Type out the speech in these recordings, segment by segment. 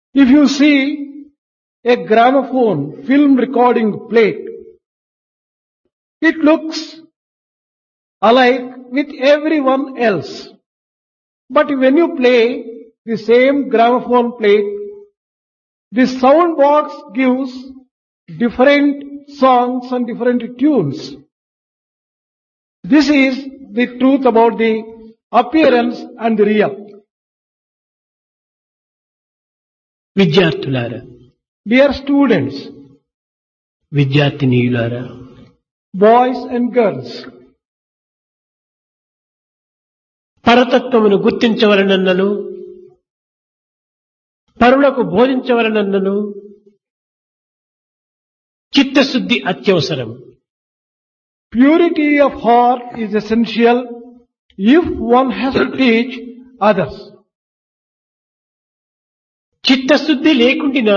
If you see a gramophone film recording plate, it looks alike with everyone else. But when you play the same gramophone plate, the sound box gives different songs and different tunes. This is the truth about the appearance and the real. విద్యార్థులారా Dear students, విద్యార్థినీయులారా boys and girls, పరతత్వమును గుర్తించవలనన్నను పరులకు బోధించవలనన్నను చిత్తశుద్ధి అత్యవసరం purity of heart is essential if one has to teach others. చిత్తశుద్ధి లేకుండినా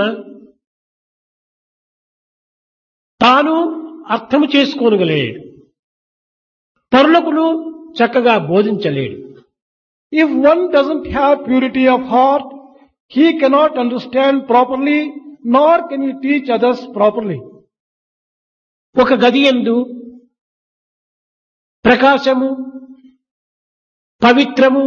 తాను అర్థము చేసుకోనగలేడు పరులకును చక్కగా బోధించలేడు If one doesn't have purity of heart, he cannot understand properly, nor can he teach others properly. ఒక గది యందు ప్రకాశము పవిత్రము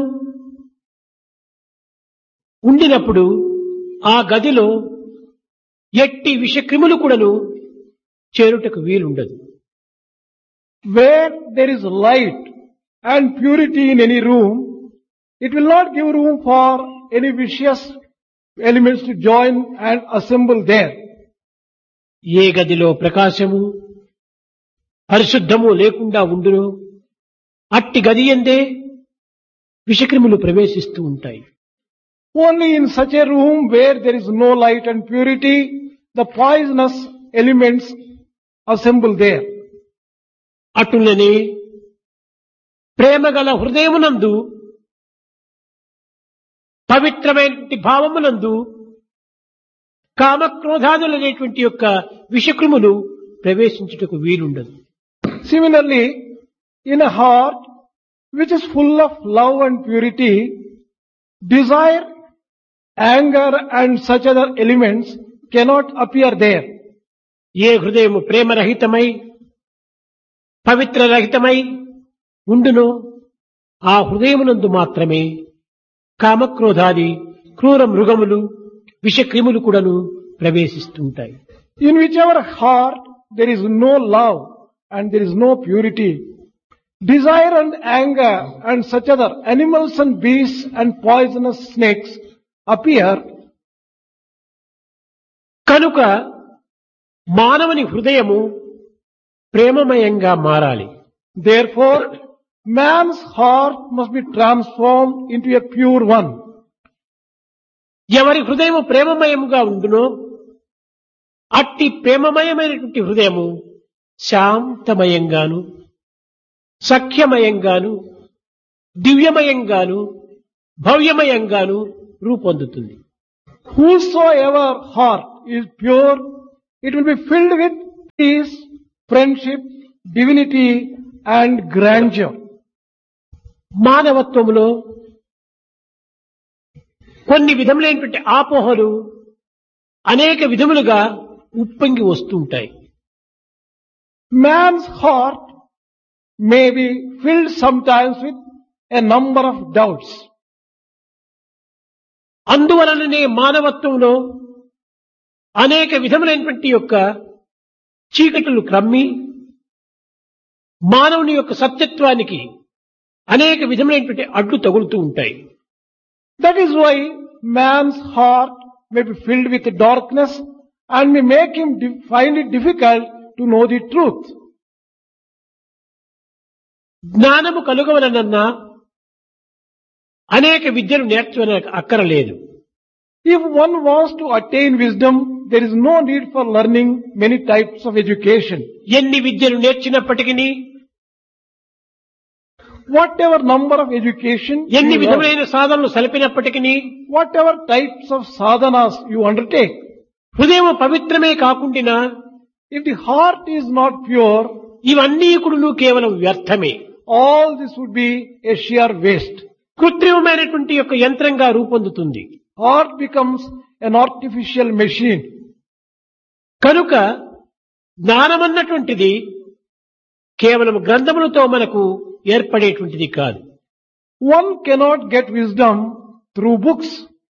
ఉండినప్పుడు ఆ గదిలో ఎట్టి విషక్రిములు కూడాను చేరుటకు వీలుండదు Where there is light and purity in any room, it will not give room for any vicious elements to join and assemble there. ఏ గదిలో ప్రకాశము పరిశుద్ధము లేకుండా ఉండును అట్టి గది ఎందే విషక్రిములు ప్రవేశిస్తూ ఉంటాయి Only in such a room where there is no light and purity, the poisonous elements assemble there. అటులనే ప్రేమగల హృదయమునందు పవిత్రమైనటువంటి భావమునందు కామక్రోధాదులనేటువంటి యొక్క విషక్రిములు ప్రవేశించుటకు వీలుండదు Similarly, in a heart which is full of love and purity, desire, anger and such other elements cannot appear there. ఏ హృదయము ప్రేమరహితమై పవిత్రరహితమై ఉండునో ఆ హృదయమునందు మాత్రమే కామక్రోధాది క్రూర మృగములు విషక్రిములు కూడాను ప్రవేశిస్తుంటాయి In whichever heart there is no love and there is no purity, desire and anger and such other animals and beasts and poisonous snakes appear. కనుక మానవుని హృదయము ప్రేమమయంగా మారాలి Therefore, man's heart must be transformed into a pure one. ఎవరి హృదయము ప్రేమమయముగా ఉండునో అట్టి ప్రేమమయమైనటువంటి హృదయము శాంతమయంగాను సఖ్యమయంగాను దివ్యమయంగాను భవ్యమయంగాను రూపొందుతుంది Whosoever heart is pure, it will be filled with peace, friendship, divinity and grandeur. మానవత్వములో కొన్ని విధములైనటువంటి ఆపోహలు అనేక విధములుగా ఉప్పొంగి వస్తుంటాయి Man's heart may be filled sometimes with a number of doubts. అందువలననే మానవత్వంలో అనేక విధములైనటువంటి యొక్క చీకటులు క్రమ్మి మానవుని యొక్క సత్యత్వానికి అనేక విధములైనటువంటి అడ్డు తగులుతూ ఉంటాయి That is why man's heart may be filled with darkness and may make him di- find it difficult to know the truth. జ్ఞానము కలుగవలనన్నా అనేక విద్యలు నేర్చుకునే అక్కరలేదు If one wants to attain wisdom, there is no need for learning many types of education. ఎన్ని విద్యలు నేర్చినప్పటికీ Whatever number of education, ఎన్ని you learn, విధములైన సాధనలు సలిపినప్పటికీ whatever types of sadhanas you undertake, హృదయం పవిత్రమే కాకుండా if the heart is not pure, ఇవన్నీ కూడా కేవలం వ్యర్థమే all this would be a sheer waste. కృత్రిమమైనటువంటి యొక్క యంత్రంగా రూపొందుతుంది Heart becomes an artificial machine. కనుక జ్ఞానమన్నటువంటిది కేవలం గ్రంథములతో మనకు ఏర్పడేటువంటిది కాదు One cannot get wisdom through books.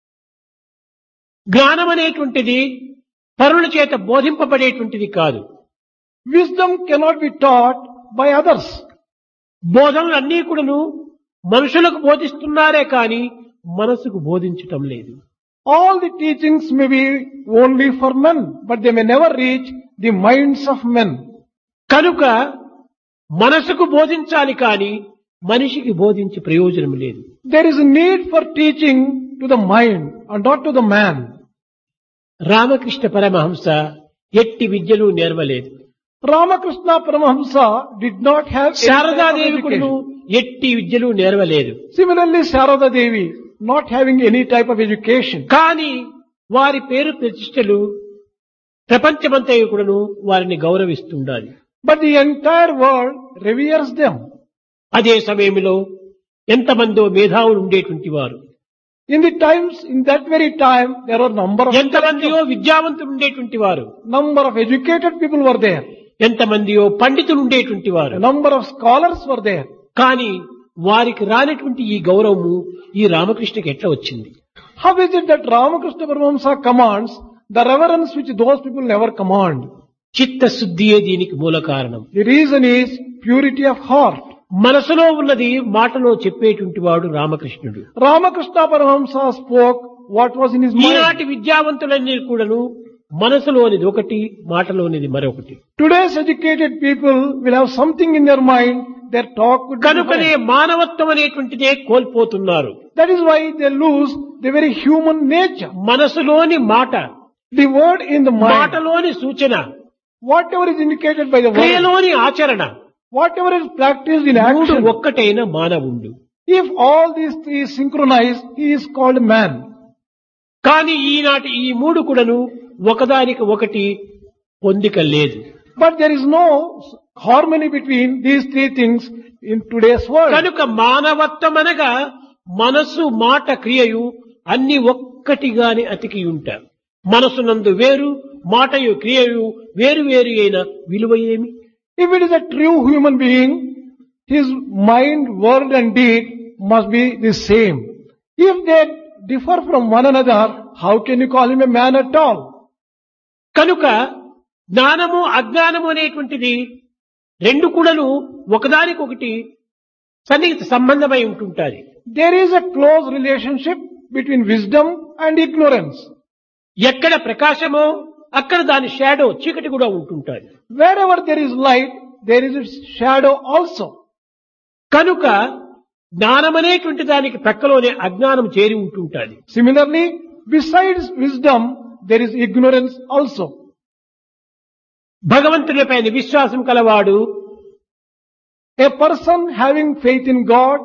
జ్ఞానం అనేటువంటిది పరుల చేత బోధింపబడేటువంటిది కాదు Wisdom cannot be taught by others. బోధనలన్నీ కూడాను మనుషులకు బోధిస్తున్నారే కాని మనసుకు బోధించటం లేదు All the teachings may be only for men, but they may never reach the minds of men. కనుక మనసుకు బోధించాలి కాని మనిషికి బోధించి ప్రయోజనం లేదు There is a need for teaching to the mind and not to the man. Ramakrishna Paramahamsa ఎట్టి విద్యలు నేర్వలేదు Ramakrishna Paramahamsa did not have any type of Sharada Devi కూడాను education. ఎట్టి విద్యలు నేర్వలేదు Similarly, Sarada Devi, not having any type of education. కానీ వారి పేరు ప్రతిష్టలు ప్రపంచమంతా కూడాను వారిని గౌరవిస్తుండాలి But the entire world reveres them. అదే సమయంలో ఎంతమందో మేధావులు ఉండేటువంటి వారు In the times, in that very time, there were number of ఎంతమందియో విద్యావంతులు ఉండేటువంటి వారు number of educated people were there. ఎంతమందియో పండితులు ఉండేటువంటి వారు A number of scholars were there. కానీ వారికి రానటువంటి ఈ గౌరవము ఈ రామకృష్ణకి ఎట్లా వచ్చింది How is it that Ramakrishna Paramahamsa commands the reverence which those people never command? చిత్తశుద్ధియే దీనికి మూల కారణం The reason is purity of heart. మనసులో ఉన్నది మాటలో చెప్పేటువంటి వాడు రామకృష్ణుడు Ramakrishna Paramahamsa spoke what was in his mind. ఈనాటి విద్యావంతులన్నీ కూడాను మనసులోనిది ఒకటి మాటలోనిది మరొకటి Today's educated people will have something in their mind, their talk would be కనుకనే different. మానవత్వం అనేటువంటిదే కోల్పోతున్నారు That is why they lose the very human nature. మనసులోని మాట The word in the mind, మాటలోని సూచన whatever is indicated by the word, క్రియలోని ఆచరణ whatever is practiced in మూడు action, ఒక్కటైన మానవుండు if all these three synchronize, he is called man. కానీ ఈనాటి ఈ మూడు కూడాను ఒకదానికి ఒకటి పొందిక లేదు But there is no harmony between these three things in today's world. కనుక మానవత్వం అనగా మనసు మాట క్రియయు అన్ని ఒక్కటిగానే అతికి ఉంటారు మనసునందు వేరు మాటయు క్రియయు వేరు వేరు అయిన విలువ ఏమి If it is a true human being, his mind, word and deed must be the same. If they differ from one another, how can you call him a man at all? కనుక జ్ఞానము అజ్ఞానము అనేటువంటిది రెండు కూడాను ఒకదానికొకటి సన్నిహిత సంబంధమై ఉంటుంటారు There is a close relationship between wisdom and ignorance. ఎక్కడ ప్రకాశమో అక్కడ దాని షాడో చీకటి కూడా ఉంటుంటారు Wherever there is light, there is its shadow also. కనుక జ్ఞానం అనేటువంటి దానికి ప్రక్కలోనే అజ్ఞానం చేరి ఉంటుంటాది Similarly, besides wisdom, there is ignorance also. భగవంతునిపైన విశ్వాసం కలవాడు A person having faith in God,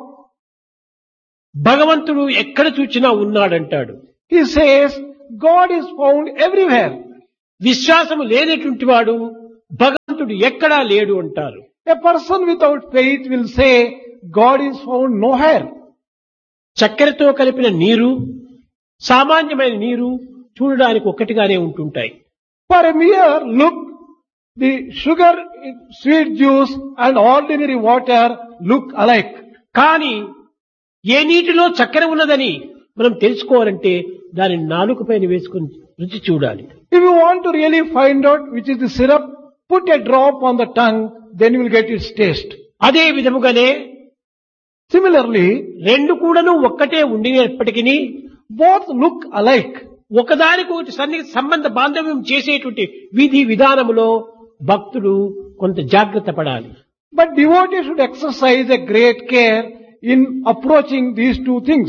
భగవంతుడు ఎక్కడ చూచినా ఉన్నాడంటాడు he says, God is found everywhere. విశ్వాసము లేనటువంటి వాడు భగవంతుడు ఎక్కడా లేడు అంటారు A person without faith will say, God is found nowhere. చక్కెరతో కలిపిన నీరు సామాన్యమైన నీరు చూడడానికి ఒక్కటిగానే ఉంటుంటాయి For a mere look, the sugar, sweet juice and ordinary water look alike. కానీ ఏ నీటిలో చక్కెర ఉన్నదని మనం తెలుసుకోవాలంటే దాని నాలుక పైన వేసుకొని రుచి చూడాలి If you want to really find out which is the syrup, put a drop on the tongue, then you will get its taste. అదే విధముగానే Similarly, రెండు కూడాను ఒక్కటే ఉండినప్పటికీ both look alike. ఒకదానికి ఒకటి సన్నిహిత సంబంధ బాంధవ్యం చేసేటువంటి విధి విధానములో భక్తుడు కొంత జాగ్రత్త పడాలి But devotee should exercise a great care in approaching these two things.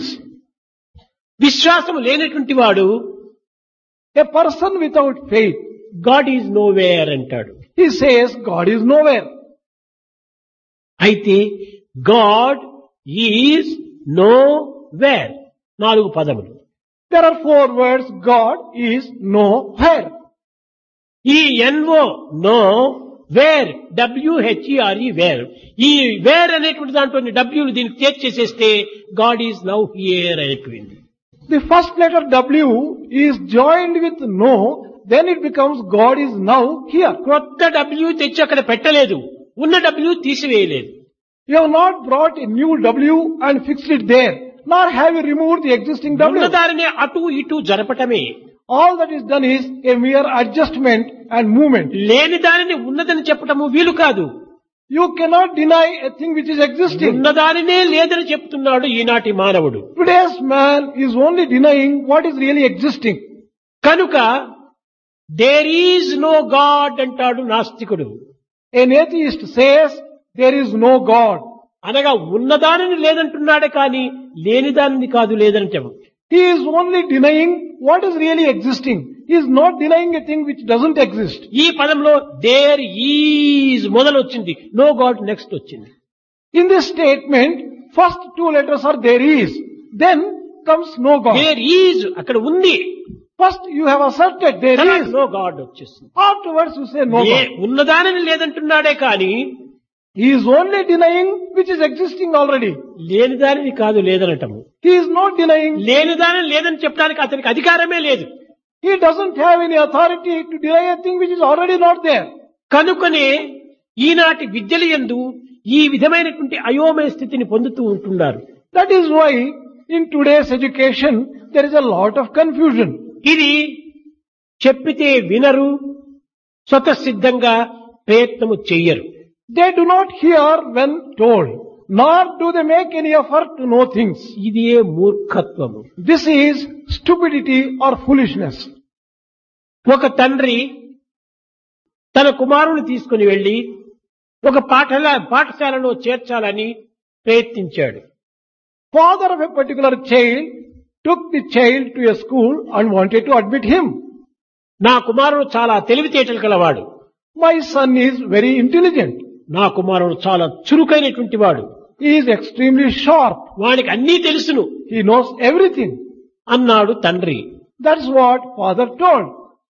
విశ్వాసం లేనటువంటి వాడు A person without faith, God is no where అంటాడు he says God is nowhere. అయితే గాడ్ ఈజ్ నో వేర్ నాలుగు పదములు There are four words, God is nowhere. ఈ N O no where W H E R E where ఈ where అనేటువంటి దాంట్లో డబ్ల్యూలు దీనికి చేర్చేసేస్తే గాడ్ ఈజ్ నౌ హియర్ అయిపోయింది The first letter W is joined with no, then it becomes God is now here. క్రొత్త W తెచ్చి అక్కడ పెట్టలేదు ఉన్న డబ్ల్యూ తీసివేయలేదు You have not brought a new W and fixed it there, nor have you removed the existing ఉన్న W. దారిని అటు ఇటు జరపటమే All that is done is a mere adjustment and movement. లేని దానిని ఉన్నదని చెప్పటము వీలు కాదు You cannot deny a thing which is existing. ఉన్నదానినే లేదని చెప్తున్నాడు ఈనాటి మానవుడు Today's man is only denying what is really existing. కనుక దేర్ ఈజ్ నో గాడ్ అంటాడు నాస్తికుడు An atheist says there is no God. అనగా ఉన్నదానిని లేదంటున్నాడే కానీ లేని దానిని కాదు లేదంటాము He is only denying what is really existing. He is not denying a thing which doesn't exist. ఈ పదంలో దేర్ ఈజ్ మొదలు వచ్చింది నో గాడ్ నెక్స్ట్ వచ్చింది In this statement, first two letters are there is. Then comes no God. There is అక్కడ ఉంది First you have asserted there is. No God వచ్చేసింది Afterwards you say no ఏ- God. ఉన్నదానిని లేదంటున్నాడే కానీ He is only denying which is existing already. లేని దానిని కాదు లేదనటము He is not denying. లేని దానిని లేదని చెప్పడానికి అతనికి అధికారమే లేదు He doesn't have any authority to deny a thing which is already not there. కనుకనే ఈనాటి విద్యలు ఎందు ఈ విధమైనటువంటి అయోమయ స్థితిని పొందుతూ ఉంటున్నారు That is why in today's education there is a lot of confusion. ఇది చెప్పితే వినరు స్వతసిద్ధంగా ప్రయత్నము చెయ్యరు They do not hear when told, nor do they make any effort to know things. ఇదియే మూర్ఖత్వము This is stupidity or foolishness. ఒక తండ్రి తన కుమారుని తీసుకుని వెళ్లి ఒక పాఠల పాఠశాలలో చేర్చాలని ప్రయత్నించాడు Father of a particular child took the child to a school and wanted to admit him. నా కుమారుడు చాలా తెలివితేటలు కలవాడు My son is very intelligent. నా కుమారుడు చాలా చురుకైనటువంటి వాడు He is extremely sharp. వానికి అన్నీ తెలుసును He knows everything. అన్నాడు తండ్రి That's what father told.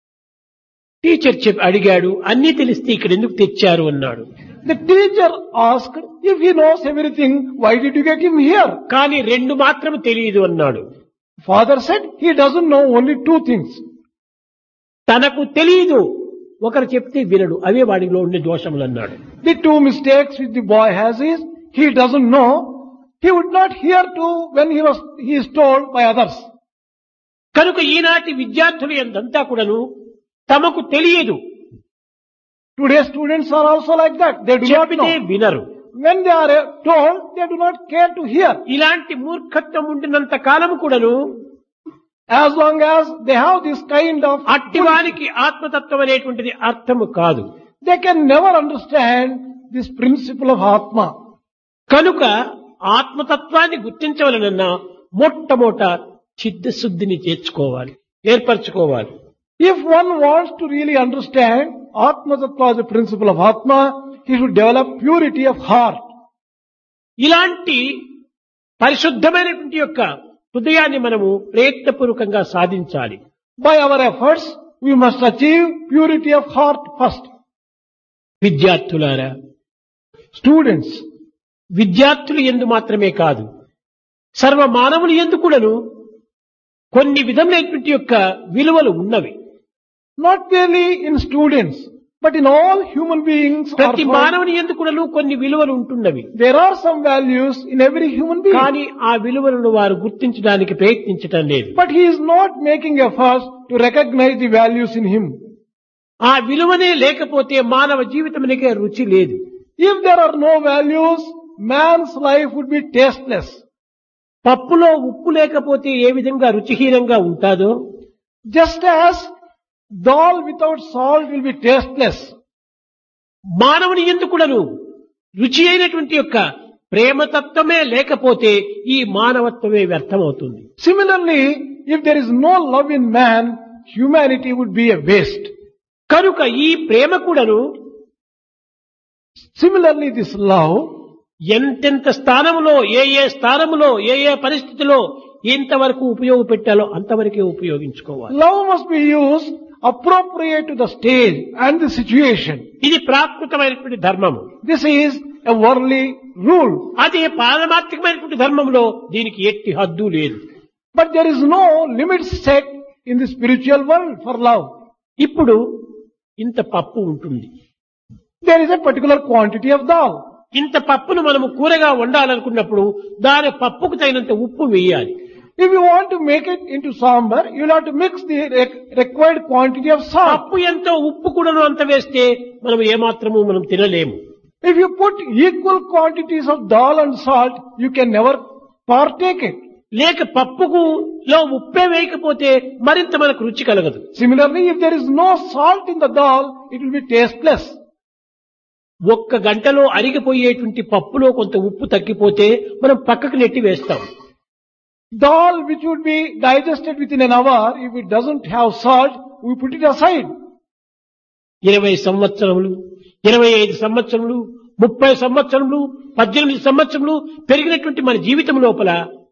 Teacher చెప్పి అడిగాడు అన్నీ తెలిస్తే ఇక్కడ ఎందుకు తెచ్చారు అన్నాడు The teacher asked, if he knows everything, why did you get him here? కానీ రెండు మాత్రం తెలియదు అన్నాడు Father said, he doesn't know only two things. తనకు తెలియదు ఒకరు చెప్తే వినడు అవే వాడిలో ఉండే దోషములు అన్నాడు The two mistakes which the boy has is, he doesn't know, he would not hear to when he was, he is told by others. కనుక ఈనాటి విద్యార్థులు ఎంతంతా కూడాను తమకు తెలియదు Today's students are also like that. They do not చెప్పితే know. వినరు When they are uh, told, they do not care to hear. ఇలాంటి మూర్ఖత్వం ఉండినంత కాలం కూడాను As long as they have this kind of, అట్టివానికి ఆత్మతత్వం అనేటువంటిది అర్థము కాదు they can never understand this principle of Atma. కనుక ఆత్మతత్వాన్ని గుర్తించవలనన్నా మొట్టమొదట చిత్తశుద్ధిని చేర్చుకోవాలి ఏర్పరచుకోవాలి If one wants to really understand Atma Tattva as a principle of Atma, he should develop purity of heart. ఇలాంటి పరిశుద్ధమైనటువంటి యొక్క హృదయాన్ని మనము ప్రయత్నపూర్వకంగా సాధించాలి By our efforts, we must achieve purity of heart first. విద్యార్థులారా Students, విద్యార్థులు ఎందు మాత్రమే కాదు సర్వ మానవులు ఎందు కూడాను కొన్ని విధములైనటువంటి యొక్క విలువలు ఉన్నవి not merely in students, but in all human beings, are ప్రతి found- మానవుని ఎందు కూడాను కొన్ని విలువలు ఉంటున్నవి there are some values in every human being. కానీ ఆ విలువలను వారు గుర్తించడానికి ప్రయత్నించటం లేదు But he is not making efforts to recognize the values in him. ఆ విలువనే లేకపోతే మానవ జీవితమునికే రుచి లేదు If there are no values, man's life would be tasteless. పప్పులో ఉప్పు లేకపోతే ఏ విధంగా రుచిహీనంగా ఉంటాదో Just as dal without salt will be tasteless. మానవుని ఎందుకుడను రుచి అయినటువంటి యొక్క ప్రేమతత్వమే లేకపోతే ఈ మానవత్వమే వ్యర్థమవుతుంది Similarly, if there is no love in man, humanity would be a waste. కనుక ఈ ప్రేమ కూడాను Similarly, this love, ఎంతెంత స్థానములో ఏ ఏ స్థానములో ఏ ఏ పరిస్థితిలో ఎంతవరకు ఉపయోగపెట్టాలో అంతవరకే ఉపయోగించుకోవాలి love must be used appropriate to the stage and the situation. ఇది ప్రాకృతమైనటువంటి ధర్మము This is a worldly rule. అదే పారమార్థికమైనటువంటి ధర్మంలో దీనికి ఎట్టి హద్దు లేదు But there is no limit set in the spiritual world for love. ఇప్పుడు ఇంత పప్పు ఉంటుంది There is a particular quantity of dal. ఇంత పప్పును మనము కూరగా వండాలనుకున్నప్పుడు దాని పప్పుకు తగినంత ఉప్పు వేయాలి If you want to make it into sambar, you'll have to mix the re- required quantity of salt. పప్పు ఎంతో ఉప్పు కూడాను అంత వేస్తే మనం ఏమాత్రము మనం తినలేము If you put equal quantities of dal and salt, you can never partake it. లేక పప్పుకు లో ఉప్పే వేయకపోతే మరింత మనకు రుచి కలగదు Similarly, if there is no salt in the dal, it will be tasteless. ఒక్క గంటలో అరిగిపోయేటువంటి పప్పులో కొంత ఉప్పు తగ్గిపోతే మనం పక్కకు నెట్టి వేస్తాం Dal which would be digested within an hour, if it doesn't have salt, we put it aside. ఇరవై సంవత్సరములు ఇరవై ఐదు సంవత్సరములు ముప్పై సంవత్సరములు పద్దెనిమిది సంవత్సరములు పెరిగినటువంటి మన జీవితం లోపల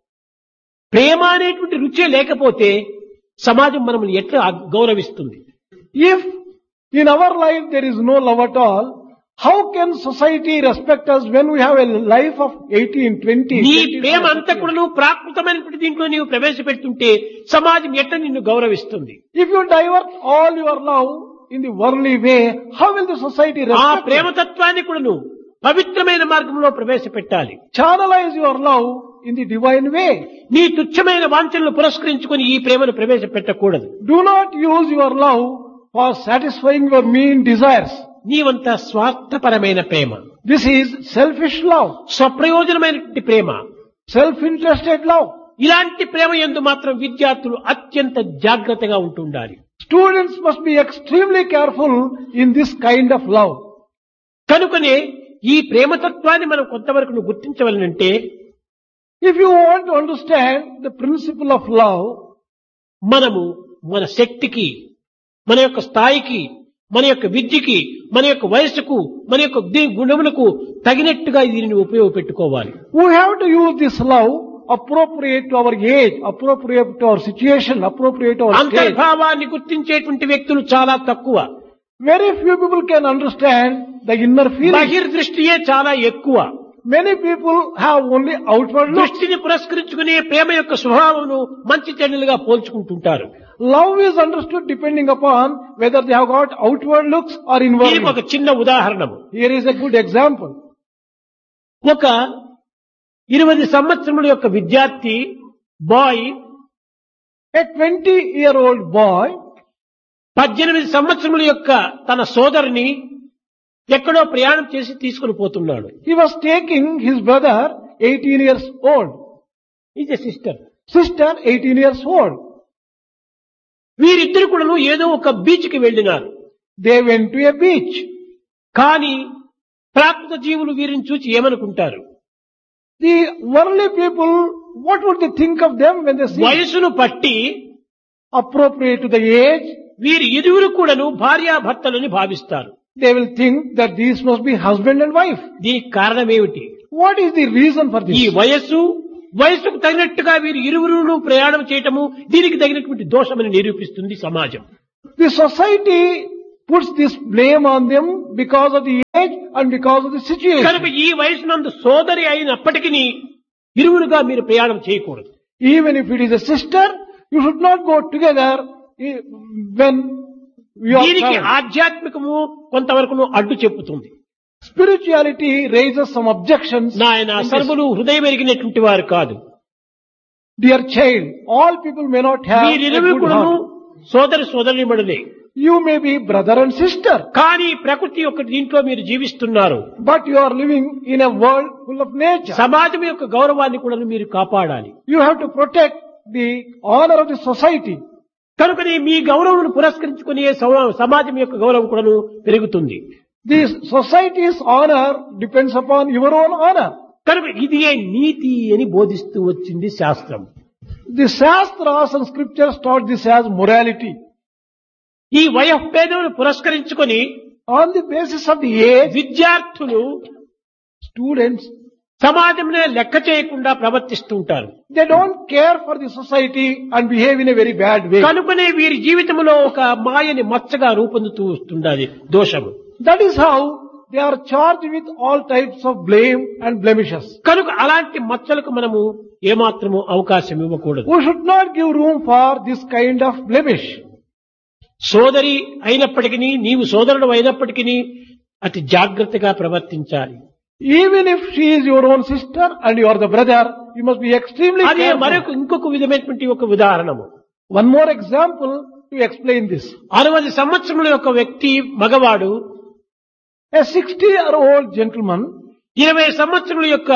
ప్రేమ అనేటువంటి రుచే లేకపోతే సమాజం మనల్ని ఎట్లా గౌరవిస్తుంది If in our life there is no love at all, how can society respect us when we have a life of 18, 20, నీ 25, ప్రేమ అంతా 30 కూడా నువ్వు ప్రాకృతమైనటువంటి దీంట్లో నీవు ప్రవేశపెడుతుంటే సమాజం ఎట్లా నిన్ను గౌరవిస్తుంది If you divert all your love in the worldly way, how will the society ఆ respect you? ప్రేమతత్వాన్ని కూడా నువ్వు పవిత్రమైన మార్గంలో ప్రవేశపెట్టాలి Channelize your love in the divine way. నీ తుచ్చమైన వాంఛనలు పురస్కరించుకొని ఈ ప్రేమను ప్రవేశపెట్టకూడదు Do not use your love for satisfying your mean desires. నీవంతా స్వార్థపరమైన Prema This is selfish love, స్వప్రయోజనమైనటువంటి Prema self-interested love. ఇలాంటి ప్రేమ ఎందు మాత్రం విద్యార్థులు అత్యంత జాగ్రత్తగా ఉంటుండాలి Students must be extremely careful in this kind of love. కనుకనే ఈ ప్రేమతత్వాన్ని మనం కొంతవరకు గుర్తించవలనంటే If you want to understand the principle of love, మనము మన శక్తికి మన యొక్క స్థాయికి మన యొక్క విద్యకి మన యొక్క వయస్సుకు మన యొక్క దీ- గుణములకు తగినట్టుగా దీనిని ఉపయోగపెట్టుకోవాలి we have to use this love appropriate to our age, appropriate to our situation, appropriate to our state. అంతర్భావాన్ని గుర్తించేటువంటి వ్యక్తులు చాలా తక్కువ Very few people can understand the inner feeling. బహిర్దృష్టియే చాలా ఎక్కువ Many people have only outward looks. దృష్టిని పురస్కరించుకునే ప్రేమ యొక్క స్వభావమును మంచి చెడ్డలుగా పోల్చుకుంటుంటారు Love is understood depending upon whether they have got outward looks or inward దీనికి ఒక looks. చిన్న ఉదాహరణము Here is a good example. ఒక ఇరవై సంవత్సరముల యొక్క విద్యార్థి boy A 20 year old boy పద్దెనిమిది సంవత్సరముల యొక్క తన సోదరిని ఎక్కడో ప్రయాణం చేసి తీసుకుని పోతున్నాడు He was taking his brother, 18 years old, is a sister sister, 18 years old. వీరిద్దరు కూడాను ఏదో ఒక బీచ్ కి వెళ్ళినారు They went to a beach. కానీ ప్రాకృత జీవులు వీరిని చూచి ఏమనుకుంటారు The worldly people, what would they think of them when they see వయసును పట్టి appropriate to the age? వీరి ఇరువురు కూడాను భార్యాభర్తలని భావిస్తారు They will think that these must be husband and wife. దీనికి కారణం ఏమిటి What is the reason for ఈ this? వయస్సు వయసుకు తగినట్టుగా వీరు ఇరువురును ప్రయాణం చేయటము దీనికి తగినటువంటి దోషమని నిరూపిస్తుంది సమాజం The society puts this blame on them because of the age and because of the situation. కనుక ఈ వయసునందు సోదరి అయినప్పటికీ ఇరువురుగా మీరు ప్రయాణం చేయకూడదు Even if it is a sister, you should not go together eh, when you are దీనికి traveling. ఆధ్యాత్మికము కొంతవరకు అడ్డు చెప్పుతుంది Spirituality raises some objections. నాయన in this. సర్వులు హృదయం ఎరిగినటువంటి వారు కాదు Dear child, all people may not have a వీరిరువురు good కూడాను heart. సోదరి సోదరిమణులే You may be brother and sister, కానీ ప్రకృతి యొక్క దీంట్లో మీరు జీవిస్తున్నారు but you are living in a world full of nature. సమాజం యొక్క గౌరవాన్ని కూడా మీరు కాపాడాలి You have to protect the honor of the society. కనుకనే మీ గౌరవం పురస్కరించుకునే సమ- సమాజం యొక్క గౌరవం కూడాను పెరుగుతుంది The society's honor depends upon your own honor. కనుక ఇది ఏ నీతి అని బోధిస్తూ వచ్చింది శాస్త్రం The Shastras and scriptures taught this as morality. ఈ వయఃభేదమును పురస్కరించుకొని On the basis of the age, విద్యార్థులు students, సమాజంలో లెక్క చేయకుండా ప్రవర్తిస్తూ ఉంటారు they don't care for the society and behave in a very bad way. కనుకనే వీరి జీవితంలో ఒక మాయని మచ్చగా రూపొందుతూ వస్తుండాలి దోషము That is how they are charged with all types of blame and blemishes. కనుక అలాంటి మచ్చలకు మనము ఏమాత్రము అవకాశం ఇవ్వకూడదు We should not give room for this kind of blemish. సోదరి అయినప్పటికీ నీవు సోదరుడు అయినప్పటికీ అతి జాగ్రత్తగా ప్రవర్తించాలి Even if she is your own sister and you are the brother, you must be extremely అదే careful. మరొక ఇంకొక విధమైనటువంటి ఒక ఉదాహరణము One more example to explain this. అరవై సంవత్సరముల యొక్క వ్యక్తి మగవాడు A 60 year old gentleman, ఇరవై సంవత్సరముల యొక్క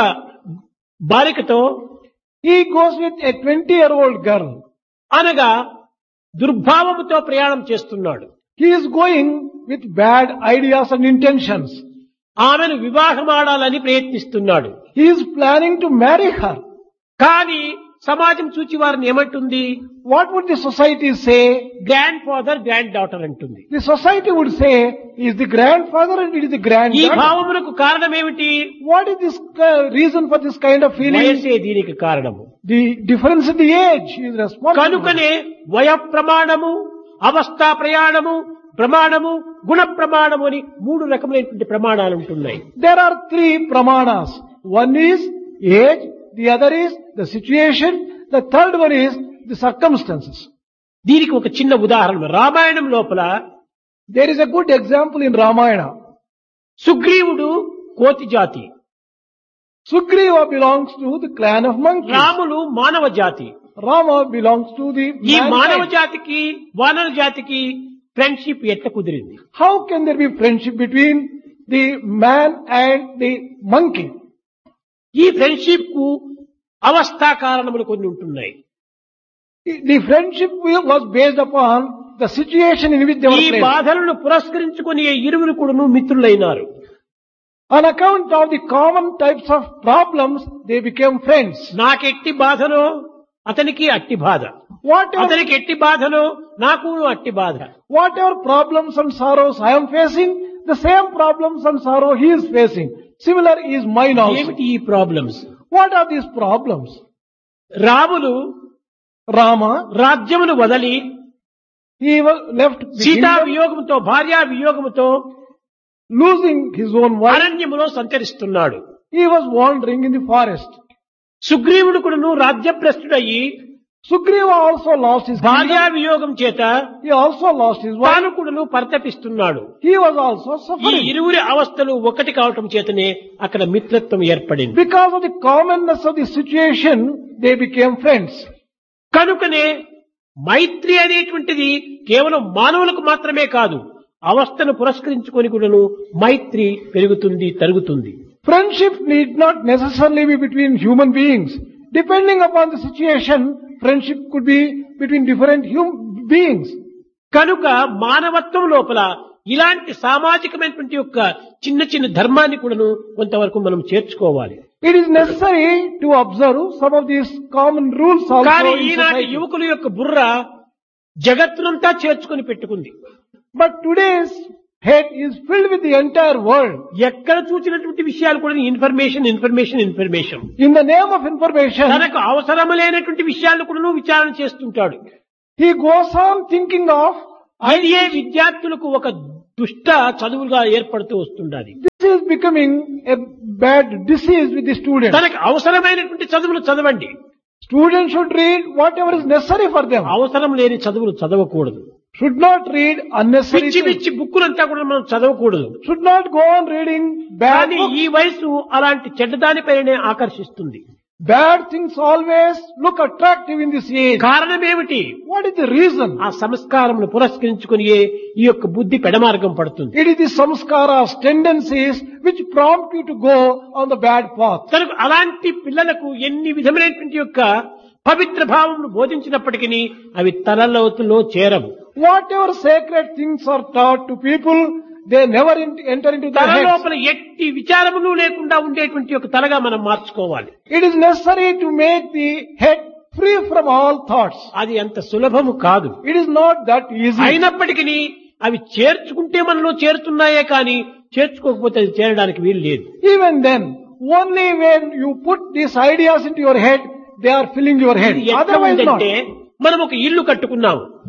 బాలికతో he goes with a 20 year old girl. అనగా దుర్భావముతో ప్రయాణం చేస్తున్నాడు He is going with bad ideas and intentions. ఆమెను వివాహమాడాలని ప్రయత్నిస్తున్నాడు He is planning to marry her. కానీ సమాజం చూచి వారిని ఏమంటుంది What would the society say? Grandfather granddaughter అంటుంది The society would say, he is the grandfather and it is the ఈ granddaughter. భావములకు కారణం ఏమిటి What is this uh, reason for this kind of feeling? వయసే దీనికి కారణము The difference in the age is responsible. కనుకనే వయ ప్రమాణము అవస్థా ప్రయాణము ప్రమాణము గుణ ప్రమాణము అని మూడు రకములైనటువంటి ప్రమాణాలు ఉంటున్నాయి There are three pramanas. One is age, the other is the situation, the third one is the circumstances. దీనికి ఒక చిన్న ఉదాహరణ రామాయణం లోపల There is a good example in Ramayana. సుగ్రీవుడు కోతి జాతి Sugriva belongs to the clan of monkeys. Ramulu మానవ జాతి Rama belongs to the ఈ మానవ mankind. జాతికి వానర జాతికి ఫ్రెండ్షిప్ ఎట్ట కుదిరింది How can there be friendship between the man and the monkey? ఈ ఫ్రెండ్షిప్ కు అవస్థా కారణములు కొన్ని ఉంటున్నాయి The friendship was based upon the situation in which they were ఈ placed. బాధలను పురస్కరించుకుని ఈ ఇరువురు కూడాను మిత్రులైనారు On account of the common types of problems, they became friends. నాకెట్టి బాధనో అతనికి అట్టి బాధ Whatever, అతనికి ఎట్టి బాధనో నాకు అట్టి బాధ whatever problems and sorrows I am facing, the same problems and sorrow he is facing. Similar is mine also. ఏమిటి ఈ problems What are these problems? Ramulu Rama, రాజ్యమును వదలి he was left the Sita kingdom, వియోగముతో భార్యా వియోగముతో losing his own wife. అరణ్యములో సంచరిస్తున్నాడు He was wandering in the forest. సుగ్రీవుడు కూడాను రాజ్యభ్రష్టుడయ్యి Sugriva also lost his భార్యా kingdom. వియోగం చేత He also lost his wife. తాను కూడాను పరితపిస్తున్నాడు He was also ఈ suffering. ఇరువురి అవస్థలు ఒకటి కావటం చేతనే అక్కడ మిత్రత్వం ఏర్పడింది Because of the commonness of the situation, they became friends. కనుకనే మైత్రి అనేటువంటిది కేవలం మానవులకు మాత్రమే కాదు అవస్థను పురస్కరించుకొని కూడాను మైత్రి పెరుగుతుంది తరుగుతుంది Friendship need not necessarily be between human beings. Depending upon the situation, friendship could be between different hum- beings. కనుక మానవత్వం లోపల ఇలాంటి సామాజికమైనటువంటి యొక్క చిన్న చిన్న ధర్మాన్ని కూడాను కొంతవరకు మనం చేర్చుకోవాలి It is necessary to observe some of these common rules కానీ also in ఈనాటి society. యువకుల యొక్క బుర్ర జగత్తునంతా చేర్చుకొని పెట్టుకుంది But today's head is filled with the entire world. ఎక్కడ చూసినటువంటి విషయాలు కూడా information information information In the name of information, తనకు అవసరము లేనటువంటి విషయాలను కూడా విచారణ చేస్తుంటాడు he goes on thinking of అది ఏ విద్యార్థులకు ఒక దుష్ట చదువుగా ఏర్పడుతూ వస్తుండాలి this is becoming a bad disease with the students. తనకు అవసరమైనటువంటి చదువులు చదవండి Students should read whatever is necessary for them. అవసరం లేని చదువులు చదవకూడదు Should not read unnecessary పిచ్చి things. పిచ్చి బుక్కులంతా కూడా మనం చదవకూడదు Should not go on reading bad కానీ books. ఈ వయసు అలాంటి చెడ్డదానిపైనే ఆకర్షిస్తుంది Bad things always look attractive in this age. కారణం ఏమిటి What is the reason? ఆ సంస్కారమును పురస్కరించుకుని ఈ యొక్క బుద్ధి పెడమార్గం పడుతుంది It is the samskaras, tendencies which prompt you to go on the bad path. కనుక అలాంటి పిల్లలకు ఎన్ని విధమైనటువంటి యొక్క పవిత్ర భావమును బోధించినప్పటికీ అవి తలలోతులో చేరవు Whatever sacred things are taught to people, they never in- enter into their తల heads. లోపల ఎట్టి విచారములు లేకుండా ఉండేటువంటి ఒక తలగా మనం మార్చుకోవాలి It is necessary to make the head free from all thoughts. అది అంత సులభము కాదు It is not that easy. అయినప్పటికీ అవి చేర్చుకుంటే మనలో చేరుతున్నాయే కానీ చేర్చుకోకపోతే అది చేరడానికి వీలు లేదు Even then, only when you put these ideas into your head, they are filling your head. ఇది ఎట్లా Otherwise not. ఉందంటే మనం ఒక ఇల్లు కట్టుకున్నాము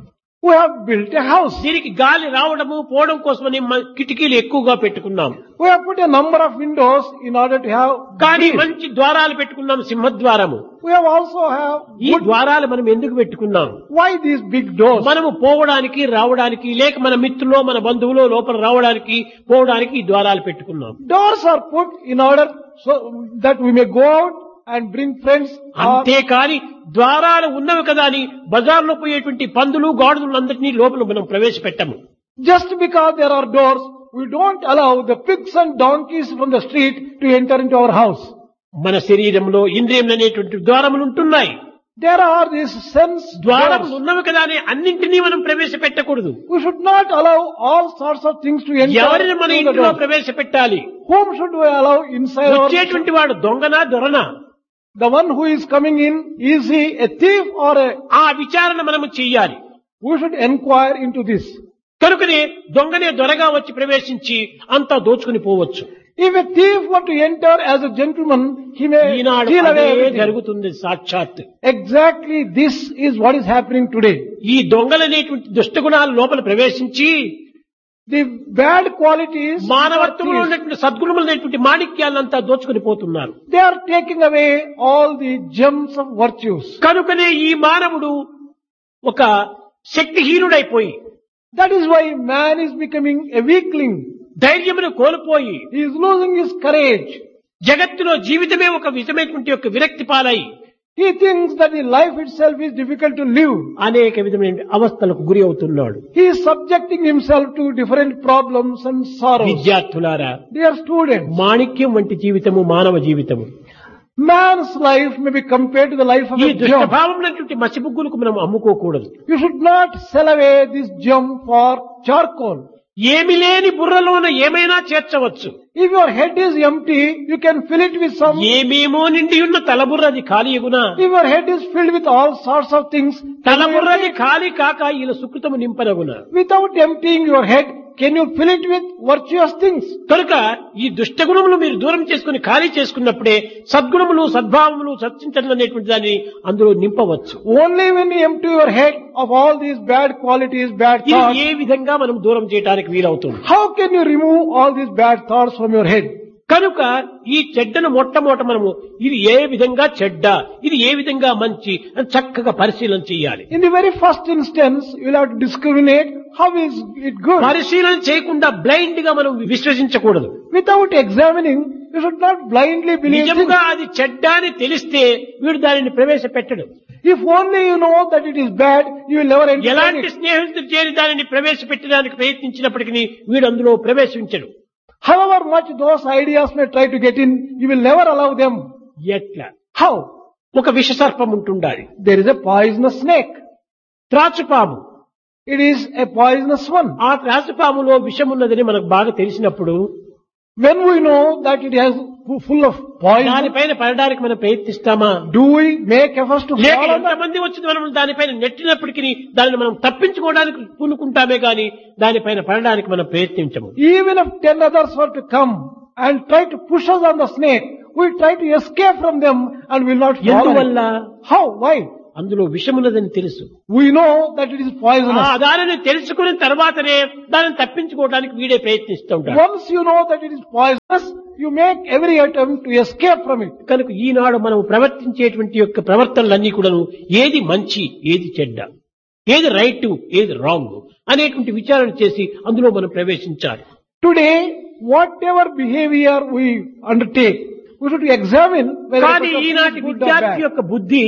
who have built a house. దీనికి గాలి రావడము పోవడం కోసమని మ- కిటికీలు ఎక్కువగా పెట్టుకున్నాం We have put a number of windows in order to have కానీ breeze. మంచి ద్వారాలు పెట్టుకున్నాం సింహద్వారము We have also have ఈ good, ద్వారాలు మనం ఎందుకు పెట్టుకున్నాం why these big doors? మనము పోవడానికి రావడానికి లేక మన మిత్రులో మన బంధువులో లోపల రావడానికి పోవడానికి ఈ ద్వారాలు పెట్టుకున్నాం Doors are put in order so that we may go out and bring friends. or- అంతేకాని ద్వారాలు ఉన్నవి కదా అని బజార్లో పోయేటువంటి పందులు గాడులందరినీ లోపల మనం ప్రవేశపెట్టము Just because there are doors, we don't allow the pigs and donkeys from the street to enter into our house. మన శరీరంలో ఇంద్రియములు అనేటువంటి ద్వారములు ఉంటున్నాయి There are these sense ద్వారములు doors. ఉన్నవి కదా అని అన్నింటినీ మనం ప్రవేశపెట్టకూడదు We should not allow all sorts of things to enter ఎవరిని మన through the ఇంట్లో doors. ప్రవేశపెట్టాలి Whom should we allow inside our వచ్చేటువంటి వాడు దొంగనా దొరనా The one who is coming in, is he a thief or a... ఆ విచారణ మనము చెయ్యాలి We should inquire into this. కనుకనే దొంగనే దొరగా వచ్చి ప్రవేశించి అంతా దోచుకుని పోవచ్చు If a thief were to enter as a gentleman, he may Eenadu steal away అదే everything. జరుగుతుంది సాక్షాత్ Exactly this is what is happening today. ఈ దొంగలనేటువంటి దుష్టగుణాలు లోపల ప్రవేశించి The bad qualities, మానవత్వంలో thieves, ఉన్నటువంటి సద్గుణములైనటువంటి మాణిక్యాలంతా దోచుకుని పోతున్నారు they are taking away all the gems of virtues. కనుకనే ఈ మానవుడు ఒక శక్తిహీనుడైపోయి That is why man is becoming a weakling. ధైర్యమును కోల్పోయి He is losing his courage. జగత్తులో జీవితమే ఒక విధమైనటువంటి యొక్క విరక్తి పాలై He thinks that the life itself is difficult to live. అనేక విధమైన అవస్థలకు గురి అవుతున్నాడు He is subjecting himself to different problems and sorrows. విద్యార్థులారా Dear students, మాణిక్యం వంటి జీవితము మానవ జీవితము man's life may be compared to the life of ఈ a gem. దుష్టభావమైనటువంటి మసిబుగ్గులకు మనం అమ్ముకోకూడదు You should not sell away this gem for charcoal. ఏమి లేని బుర్రలోన ఏమైనా చేర్చవచ్చు If your head is empty, you can fill it with some. ఏమేమో నిండి ఉన్న తలబుర్రది ఖాళీగునా If your head is filled with all sorts of things, can you తలబుర్రది empty- ఖాళీ కాక ఇలా సుకృతము నింపనగునా without emptying your head, can you fill it with virtuous things? కనుక ఈ దుష్టగుణములు మీరు దూరం చేసుకుని ఖాళీ చేసుకున్నప్పుడే సద్గుణములు సద్భావములు సత్చించడం అనేటువంటి దాన్ని అందులో నింపవచ్చు Only when you empty your head of all these bad qualities, bad ఇది thoughts, ఏ విధంగా మనం దూరం చేయడానికి వీలవుతుంది how can you remove all these bad thoughts from your head? కనుక ఈ చెడ్డను మొట్టమొదట మనము ఇది ఏ విధంగా చెడ్డ ఇది ఏ విధంగా మంచి అని చక్కగా పరిశీలన చేయాలి In the very first instance, you will have to discriminate how is it good. పరిశీలన చేయకుండా బ్లైండ్ గా మనం విశ్వసించకూడదు Without examining, you should not blindly believe things. నిజముగా అది చెడ్డ అని తెలిస్తే వీడు దానిని ప్రవేశపెట్టడు If only you know that it is bad, you will never entertain ఎలాంటి it. స్నేహితుడు చేరి దానిని ప్రవేశపెట్టడానికి ప్రయత్నించినప్పటికీ వీడు అందులో ప్రవేశించడు However much those ideas may try to get in, you will never allow them. ఎట్లా How? ఒక విషసర్పం ఉంటుండాలి There is a poisonous snake. త్రాచుపాము It is a poisonous one. ఆ త్రాచుపాములో విషం ఉన్నదని మనకు బాగా తెలిసినప్పుడు When we know that it has full of poison, దానిపైన పడడానికి మనం ప్రయత్నిస్తామా do we make efforts to లేక fall on that? ఎంతమంది వచ్చి మనం దానిపైన నెట్టినప్పటికీ దానిని మనం తప్పించుకోవడానికి పూనుకుంటామే గాని దానిపైన పడడానికి మనం ప్రయత్నించము Even if ten others were to come and try to push us on the snake, we try to escape from them and will not fall. on ఎందువల్ల it. How? Why? అందులో విషమున్నదని తెలుసు We know that it is ఆ poisonous. దానిని తెలుసుకున్న తర్వాతనే దానిని తప్పించుకోవడానికి వీడే ప్రయత్నిస్తూ ఉంటాడు Once you know that it is poisonous, you make every attempt to escape from it. కనుక ఈనాడు మనం ప్రవర్తించేటువంటి యొక్క ప్రవర్తనలన్నీ కూడాను ఏది మంచి ఏది చెడ్డ ఏది రైట్ ఏది రాంగ్ అనేటువంటి విచారణ చేసి అందులో మనం ప్రవేశించాలి Today, whatever behavior we undertake, we should examine whether కానీ it is ఈనాటి good or విద్యార్థి bad. యొక్క బుద్ధి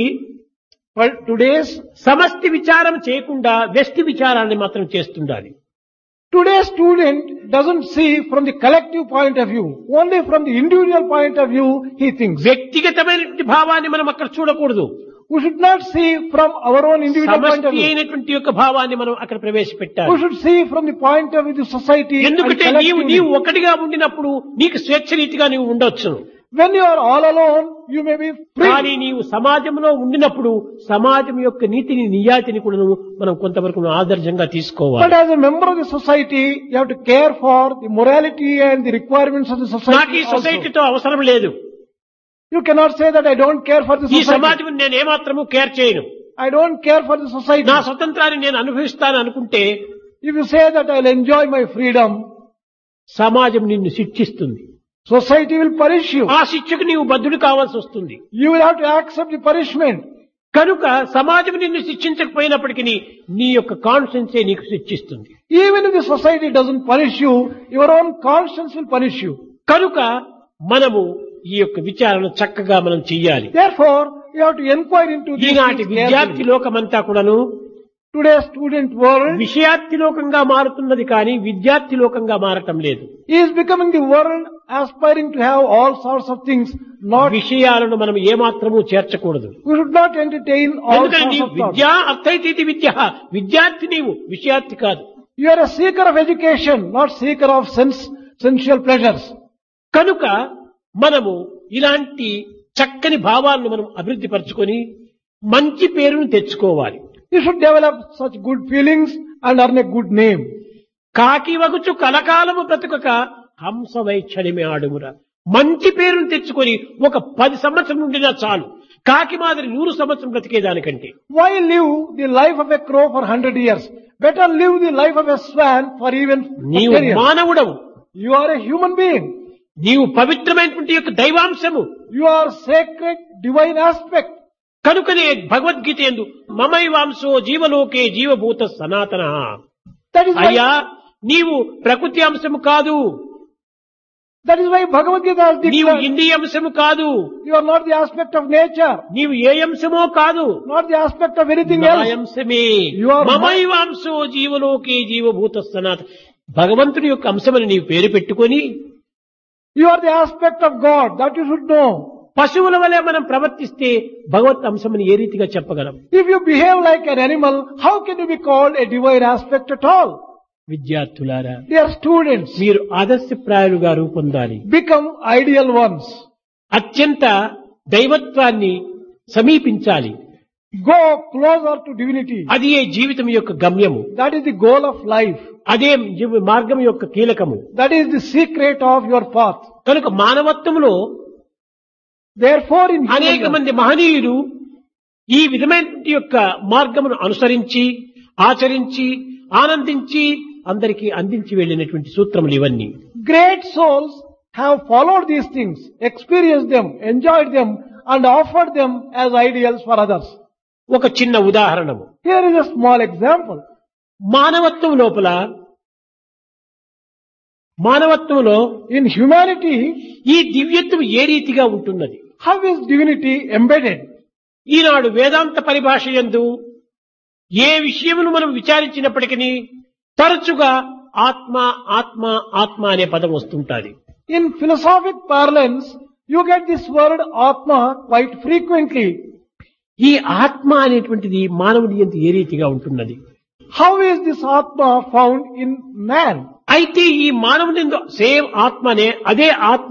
But today's సమష్టి విచారం చేయకుండా వ్యక్తి విచారాన్ని మాత్రం చేస్తుండాలి today's student doesn't see from the collective point of view, only from the individual point of view he thinks. వ్యక్తిగతమైనటువంటి భావాన్ని మనం అక్కడ చూడకూడదు We should not see from our own individual point of సమష్టి view. అయినటువంటి యొక్క భావాన్ని మనం అక్కడ ప్రవేశపెట్టాలి We should see from the point of view of the society. and ఎందుకంటే నీవు collectively. నీవు ఒకటిగా ఉండినప్పుడు నీకు స్వేచ్ఛ రీతిగా నీవు ఉండొచ్చు When you are all alone, you may be కానీ free. నీవు సమాజంలో ఉండినప్పుడు సమాజం యొక్క నీతిని నియాతిని కూడా మనం కొంతవరకు ఆదర్శంగా But తీసుకోవాలి as a member of the society, you have to care for the morality and the requirements of the నాకు society. ఈ also. సొసైటీతో అవసరం లేదు You cannot say that I don't care for the ఈ society. సమాజం నేను ఏమాత్రము care చేయను I don't care for the society. నా స్వతంత్రాన్ని నేను అనుభవిస్తాను అనుకుంటే If you say that I'll enjoy my freedom, సమాజం నిన్ను శిక్షిస్తుంది society will punish you. ఆ శిక్షకు నీవు బద్దుడు కావాల్సి వస్తుంది You will have to accept the punishment. కనుక సమాజం నిన్ను శిక్షించకపోయినప్పటికీ నీ యొక్క కాన్షియన్సే నీకు శిక్షిస్తుంది Even if the society doesn't punish you, your own conscience will punish you. కనుక మనము ఈ యొక్క విచారణ చక్కగా మనం చెయ్యాలి Therefore, you have to inquire into these ఈనాటి things విద్యార్థి carefully. లోకమంతా కూడాను Today's student world విషయార్థి లోకంగా మారుతున్నది కానీ విద్యార్థి లోకంగా మారటం లేదు is becoming the world aspiring to have all sorts of things, not, విషయాలను మనం ఏమాత్రము చేర్చకూడదు we should not entertain all ఎందుకని sorts నీవు of thoughts. విద్యా అర్థైతీతి విద్య విద్యార్థి నీవు విషయార్థి కాదు You are a seeker of education, not seeker of sense, sensual pleasures. కనుక మనము ఇలాంటి చక్కని భావాలను మనం అభివృద్ధి పరచుకొని మంచి పేరును తెచ్చుకోవాలి You should develop such good feelings and earn a good name. కాకి వగుచు కలకాలము బ్రతుకక హంస వైక్షణిమే ఆడుమురా మంచి పేరును తెచ్చుకొని ఒక పది సంవత్సరం ఉండినా చాలు కాకి మాదిరి నూరు సంవత్సరం బ్రతికేదానికంటే Why live the life of a crow for hundred years? Better live the life of a swan for even నీవు 10 years. మానవుడవు You are a human being. నీవు పవిత్రమైనటువంటి యొక్క దైవాంశము You are sacred, divine aspect. కనుకనే భగవద్గీత ఎందు మమైవాంశో జీవలోకే జీవభూత సనాతన That is అయ్యా why, నీవు ప్రకృతి అంశము కాదు that is why Bhagavad Gita has నీవు declared, ఇంద్రియ అంశము కాదు you are not the aspect of nature, నీవు ఏ అంశమో కాదు not the aspect of anything నా else. అంశమే You are మమైవాంశో జీవలోకే జీవభూత సనాతన భగవంతుని యొక్క అంశమని నీవు పేరు పెట్టుకొని You are the aspect of God, that you should know. పశువుల వలె మనం ప్రవర్తిస్తే భగవత్ అంశమని ఏ రీతిగా చెప్పగలం If you behave like an animal, how can you be called a divine aspect at all? విద్యార్థులారా Dear students, మీరు ఆదర్శప్రాయులుగా రూపొందాలి become ideal ones. అత్యంత దైవత్వాన్ని సమీపించాలి Go closer to divinity. అది ఏ జీవితం యొక్క గమ్యము That is the goal of life. అదే జీవ- మార్గం యొక్క కీలకము That is the secret of your path. కనుక మానవత్వంలో Therefore, in human అనేక life, మంది మహనీయులు ఈ విధమైన యొక్క మార్గమును అనుసరించి ఆచరించి ఆనందించి అందరికీ అందించి వెళ్ళినటువంటి సూత్రములు ఇవన్నీ great souls have followed these things, experienced them, enjoyed them, and offered them as ideals for others. ఒక చిన్న ఉదాహరణము Here is a small example. మానవత్వం లోపల మానవత్వంలో In humanity, ఈ దివ్యత్వం ఏ రీతిగా ఉంటున్నది how is divinity embedded? ఈనాడు వేదాంత పరిభాష యందు ఏ విషయమును మనం విచారించినప్పటికీ తరచుగా ఆత్మ ఆత్మ ఆత్మ అనే పదం వస్తుంటాది In philosophic parlance, you get this word Atma quite frequently. ఈ ఆత్మ అనేటువంటిది మానవుడి ఎంత ఏ రీతిగా ఉంటున్నది How is this Atma found in man? అయితే ఈ మానవుని యందు సేమ్ ఆత్మనే అదే ఆత్మ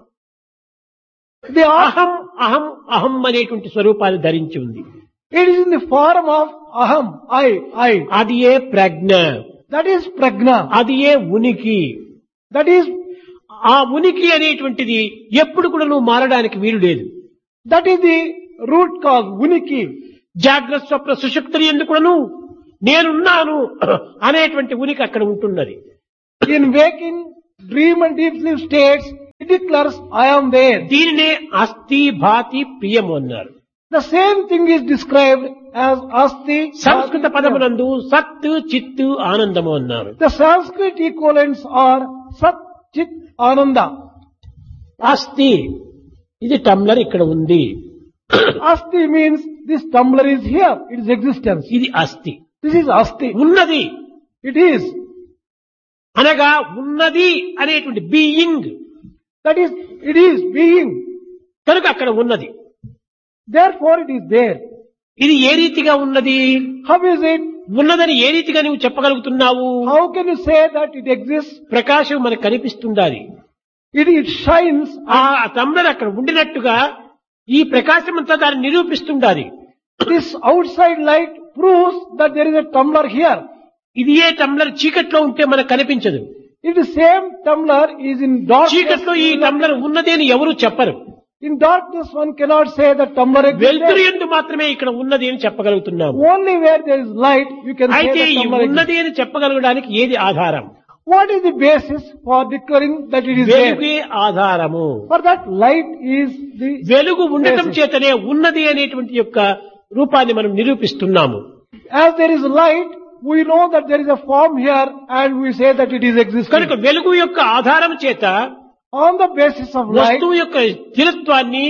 The Atma, అహం అహం అహం అనేటువంటి స్వరూపాన్ని ధరించి ఉంది it is in the form of Aham, I, I. అది ఏ ప్రజ్ఞ That is Pragna. అది ఏ ఉనికి That is, ఆ ఉనికి అనేటువంటిది ఎప్పుడు కూడా నువ్వు మారడానికి వీలు లేదు that is the root cause, Uniki. జాగ్రత్త స్వప్న సుషుప్తులు ఎందుకును నేనున్నాను అనేటువంటి ఉనికి అక్కడ ఉంటున్నది In waking, dream and deep sleep states, it declares, I am there. దీనినే అస్థి భాతి ప్రియము అన్నారు The same thing is described as Asti. సంస్కృత Bhati, Priyam. పదమునందు సత్ చిత్తు ఆనందము అన్నారు The Sanskrit equivalents are Sat, Chit, Ananda. అస్థి ఇది టమ్లర్ ఇక్కడ ఉంది Asti means this tumbler is here, it is existence. ఇది అస్థి This is Asti. ఉన్నది It is. అనగా ఉన్నది అనేటువంటి being That is, it is being. కనుక అక్కడ ఉన్నది Therefore it is there. ఇది ఏ రీతిగా ఉన్నది How is it? ఉన్నదని ఏ రీతిగా నువ్వు చెప్పగలుగుతున్నావు How can you say that it exists? ప్రకాశం మనకు కనిపిస్తుండాలి It, it shines. ఆ తమ్ముడు అక్కడ ఉండినట్టుగా ఈ ప్రకాశం అంతా దాన్ని నిరూపిస్తుండాలి This outside light proves that there is a tumbler here. ఇది ఏ టమ్లర్ చీకట్లో ఉంటే మనకు కనిపించదు If the same tumbler is in darkness, చీకట్లో ఈ టమ్లర్ ఉన్నది అని ఎవరు చెప్పరు In darkness, one cannot say that tumbler వెలుతురు exists. ఎందు మాత్రమే ఇక్కడ ఉన్నది అని చెప్పగలుగుతున్నాము Only where there is light, you can say అయితే that ఈ tumbler exists. ఉన్నది అని చెప్పగలగడానికి ఏది ఆధారం What is the basis for declaring that it is there? వెలుగే ఆధారము For that, light is the వెలుగు ఉండటం Basis. చేతనే ఉన్నది అనేటువంటి యొక్క రూపాన్ని మనం నిరూపిస్తున్నాము As there is light, we know that there is a form here and we say that it is కనుక existing. వెలుగు యొక్క ఆధారం చేత On the basis of light, వస్తువు యొక్క స్థిరత్వాన్ని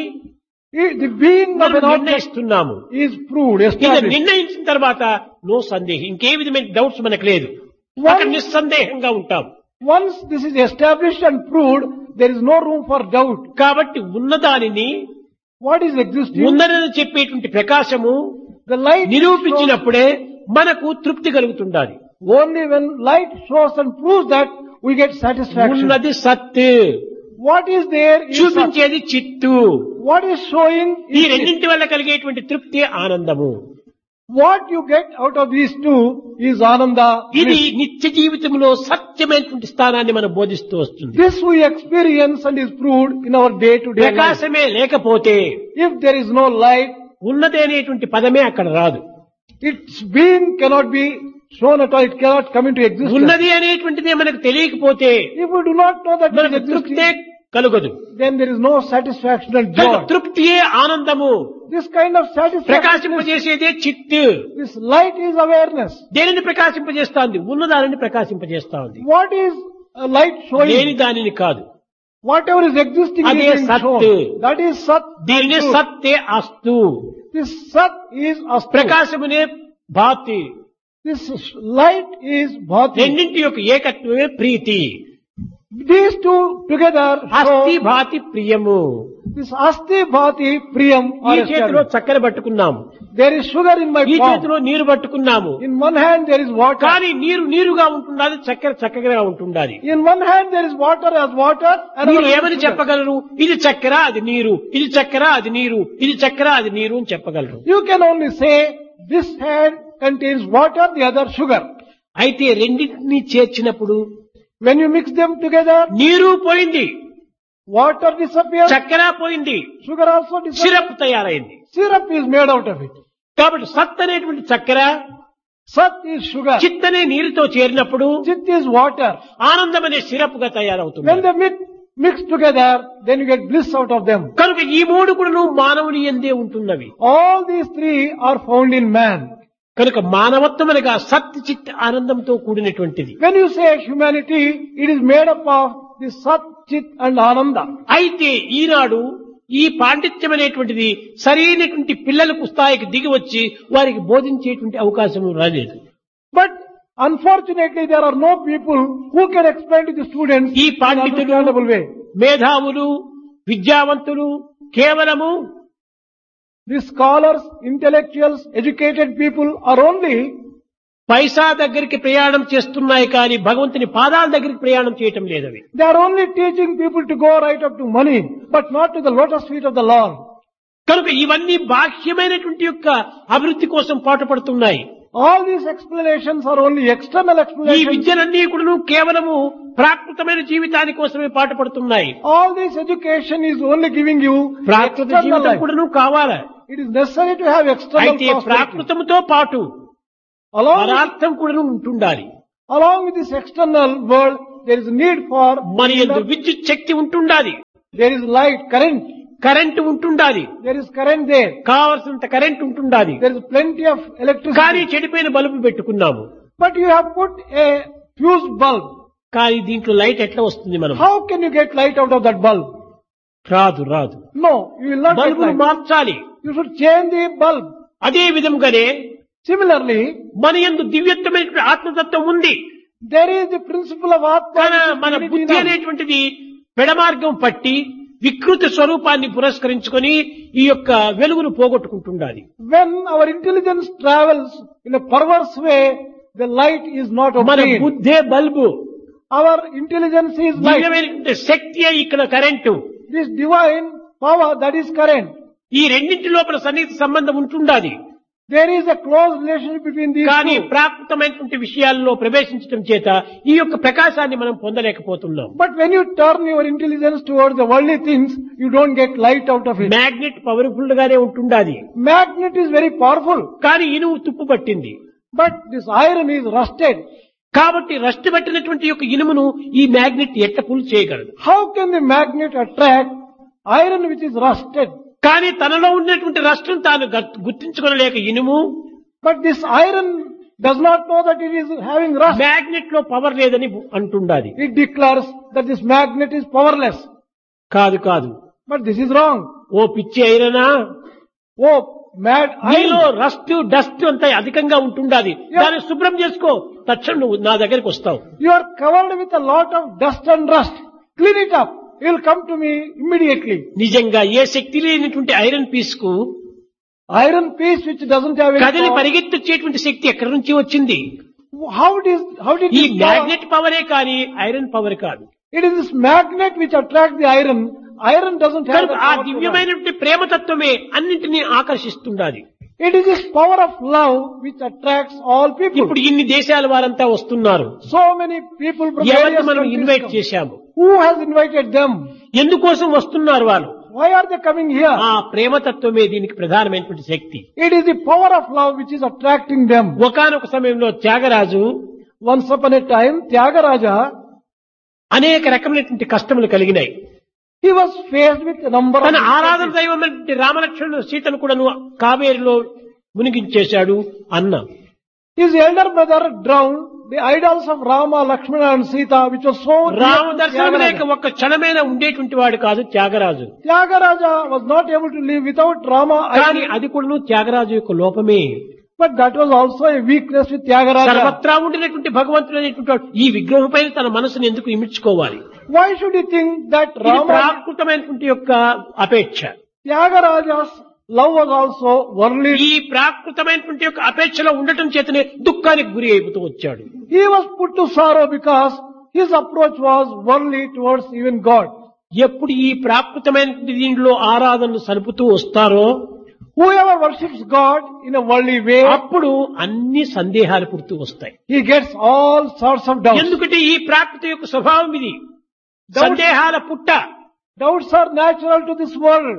i- the being of మనం an object నిర్ణయిస్తున్నాము is proved, ఇక established. నిర్ణయించిన తర్వాత నో సందేహం ఇంకే విధమైన డౌట్స్ మనకు లేదు అక్కడ నిస్సందేహంగా ఉంటాం Once this is established and proved, there is no room for doubt. కాబట్టి ఉన్నదానిని What is existing? ఉన్నదని చెప్పేటువంటి ప్రకాశము The light shows, నిరూపించినప్పుడే మనకు తృప్తి కలుగుతుండాలి only when light shows and proves that we get satisfaction. ఉన్నది సత్ What is there is such. చూపించేది చిత్తు What is showing ఈ is రెండింటి వల్ల కలిగేటువంటి తృప్తి ఆనందము what you get out of these two is ananda. ఇది bliss. నిత్య జీవితంలో సత్యమైనటువంటి స్థానాన్ని మనం బోధిస్తూ వస్తుంది This we experience and is proved in our day to day life. ప్రకాశమే లేకపోతే If there is no light, ఉన్నది అనేటువంటి పదమే అక్కడ రాదు its being cannot be shown at all. It cannot come into existence. ఉన్నది అనేటువంటిదే మనకు తెలియకపోతే If we do not know that it is మనకు తృప్తే existing, కలుగదు then there is no satisfaction and కనుక joy. తృప్తియే ఆనందము This kind of satisfaction, ప్రకాశింపజేసేదే చిత్తు this light is awareness. దేనిని ప్రకాశింపజేస్తాంది ఉన్నదానిని ప్రకాశింపజేస్తా ఉంది What is a light లేని showing? దానిని కాదు Whatever is existing is అదే being సత్. shown. That is sat. దీనిని truth. సత్తే అస్తు This sat is astu. ప్రకాశమునే భాతి This light is bhati. రెండింటి యొక్క ఏకత్వమే ప్రీతి These two together అస్థి show భాతి ప్రియము this asti bhati priyam ఈ are చేతిలో established. చక్కెర పట్టుకున్నాము There is sugar in my ఈ palm. చేతిలో నీరు పట్టుకున్నాము In one hand there is water. కానీ నీరు నీరుగా ఉంటుండాలి చక్కెర చక్కగా ఉంటుండాలి In one hand there is water as water. And మీరు another ఏమని sugar. చెప్పగలరు ఇది చక్కెర అది నీరు ఇది చక్కెర అది నీరు ఇది చక్కెర అది నీరు అని చెప్పగలరు You can only say this hand contains water, the other sugar. అయితే రెండింటినీ చేర్చినప్పుడు When you mix them together, నీరు పోయింది water disappears, చక్కెర పోయింది sugar also disappears. సిరప్ తయారైంది Syrup is made out of it. కాబట్టి సత్ అనేటువంటి చక్కెర Sat is sugar. చిత్ అనే నీరుతో చేరినప్పుడు Chit is water. ఆనందం అనే సిరప్ గా When తయారవుతుంది they mix, mix together, then you get bliss out of them. కనుక ఈ మూడు కూడా మానవుని ఎందే ఉంటున్నవి All these three are found in man. కనుక మానవత్వం అనగా సత్ చిత్ ఆనందంతో కూడినటువంటిది When you say humanity, it is made up of the Sat, Chit and Ananda. అయితే ఈనాడు ఈ పాండిత్యం అనేటువంటిది సరైనటువంటి పిల్లలకు స్థాయికి దిగి వచ్చి వారికి బోధించేటువంటి అవకాశం రాలేదు But unfortunately, there are no people who can explain to the students ఈ in an పాండితులు understandable way. మేధావులు విద్యావంతులు కేవలము The scholars, intellectuals, educated people are only పైసా దగ్గరికి ప్రయాణం చేస్తున్నాయి కానీ భగవంతుని పాదాల దగ్గరికి ప్రయాణం చేయటం లేదవి they are only teaching people to go right up to money, but not to the lotus feet of the Lord. కనుక ఇవన్నీ బాహ్యమైనటువంటి యొక్క అభివృద్ధి కోసం పాటుపడుతున్నాయి All these explanations are only external ఈ explanations. విద్యలన్నీ కూడా కేవలము ప్రాకృతమైన జీవితాని కోసమే పాటుపడుతున్నాయి All this education is only giving you ప్రాకృత external జీవితం life. కూడాను కావాలా It is necessary to have external అయితే prosperity. ప్రాకృతముతో పాటు Along with, పదార్థం కూడా ఉంటుండాలి along with this external world, there is need for మన ఎందు విద్యుత్ శక్తి ఉంటుండాలి there is light, current. Current ఉంటుండాలి There is current there. కావలసినంత కరెంట్ ఉంటుండాలి There is plenty of కానీ electricity. చెడిపోయిన బల్బు పెట్టుకున్నాము But you have put a fuse bulb. కానీ దీంట్లో లైట్ ఎట్లా వస్తుంది మనం How can you get light out of that bulb? రాదు రాదు No, you will not get బల్బును light. మార్చాలి You should change the bulb. అదే విధంగానే Similarly, మన ఎందు దివ్యత్వమైనటువంటి ఆత్మతత్వం ఉంది there is the principle of Atma. కానీ which is మన unity బుద్ధి in us. అనేటువంటిది పెడమార్గం పట్టి వికృత స్వరూపాన్ని పురస్కరించుకొని ఈ యొక్క వెలుగును పోగొట్టుకుంటుండాలి When our intelligence travels in a perverse way, the light is not మన obtained. బుద్ధే bulb Our intelligence is light. దివ్యమైనటువంటి శక్తియే ఇక్కడ current This divine power that is current. ఈ రెండింటి లోపల సన్నిహిత సంబంధం ఉంటుండాలి There is a close relationship between these కానీ two. ప్రాకృతమైనటువంటి విషయాల్లో ప్రవేశించడం చేత ఈ యొక్క ప్రకాశాన్ని మనం పొందలేకపోతున్నాం But when you turn your intelligence towards the worldly things, you don't get light out of it. Magnet powerful గానే ఉంటుండాది Magnet is very powerful, కానీ ఇనుము తుప్పు పట్టింది but this iron is rusted. కాబట్టి రస్ట్ పట్టినటువంటి యొక్క ఇనుమును ఈ మ్యాగ్నెట్ ఎట్ట పుల్ చేయగలదు How can the magnet attract iron which is rusted? కానీ తనలో ఉన్నటువంటి రస్ట్ను తాను గట్- గుర్తించుకొనలేక ఇనుము But this iron does not know that it is having rust. Magnet లో పవర్ లేదని అంటుండాది It declares that this magnet is powerless. కాదు కాదు But this is wrong. ఓ పిచ్చి అయిరనా Oh, mad నీలో iron. రస్ట్ డస్ట్ అంతా అధికంగా ఉంటుండాది దాన్ని శుభ్రం చేసుకో తక్షణం నువ్వు నా దగ్గరికి వస్తావు You are covered with a lot of dust and rust. Clean it up. You will come to me immediately. నిజంగా ఏ శక్తి లేనటువంటి ఐరన్ పీస్ కు Iron piece which doesn't have any కదిలి power. పరిగెత్తిచ్చేటువంటి శక్తి ఎక్కడి నుంచి వచ్చింది How did, how did ఈ this power- మ్యాగ్నెట్ పవరే కానీ ఐరన్ పవర్ కాదు It is this magnet which attracts the iron. Iron doesn't have కనుక the ఆ power to run. దివ్యమైనటువంటి ప్రేమతత్వమే అన్నింటినీ ఆకర్షిస్తుండాలి It is this power of love which attracts all people. ఇప్పుడు ఇన్ని దేశాల వారంతా వస్తున్నారు So many people from ఎవరిని various మనం countries ఇన్వైట్ come. చేశాము Who has invited them? ఎందుకోసం వస్తున్నారు వాళ్ళు Why are they coming here? ఆ ప్రేమతత్వమే దీనికి ప్రధానమైనటువంటి శక్తి It is the power of love which is attracting them. ఒకానొక సమయంలో Tyagaraju Once upon a time, Tyagaraja, అనేక రకమైనటువంటి కష్టములు కలిగినాయి he was faced with a number తన of ఆరాధన దైవమైనటువంటి రామలక్ష్మణుడు సీతను కూడాను కావేరిలో మునిగించేశాడు అన్న His elder brother drowned the idols of Rama, Lakshmana and Sita which was so dear Rama to దర్శనం లేక Tyagaraja. ఒక్క క్షణమైన ఉండేటువంటి వాడు కాదు Tyagaraju Tyagaraja was not able to live without Rama కానీ idol. అది కూడాను త్యాగరాజు యొక్క లోపమే But that was also a weakness with Tyagaraja. సర్వత్రా ఉండినటువంటి భగవంతుడు అనేటువంటి వాడు ఈ విగ్రహం పైన తన మనసును ఎందుకు ఇమిడ్చుకోవాలి Why should he think that ఇది Rama, ప్రాకృతమైనటువంటి యొక్క అపేక్ష Tyagaraja's love was also worldly? ఈ ప్రాకృతమైనటువంటి యొక్క అపేక్షలో ఉండటం చేతనే దుఃఖానికి గురి అయిపోతూ వచ్చాడు He was put to sorrow because his approach was worldly towards even God. ఎప్పుడు ఈ ప్రాకృతమైనటువంటి దీనిలో ఆరాధనలు సలుపుతూ వస్తారో Whoever worships God in a worldly way, అప్పుడు అన్ని సందేహాలు పుడుతూ వస్తాయి he gets all sorts of doubts. ఎందుకంటే ఈ ప్రాకృతి యొక్క స్వభావం ఇది సందేహాల పుట్ట Doubts are natural to this world.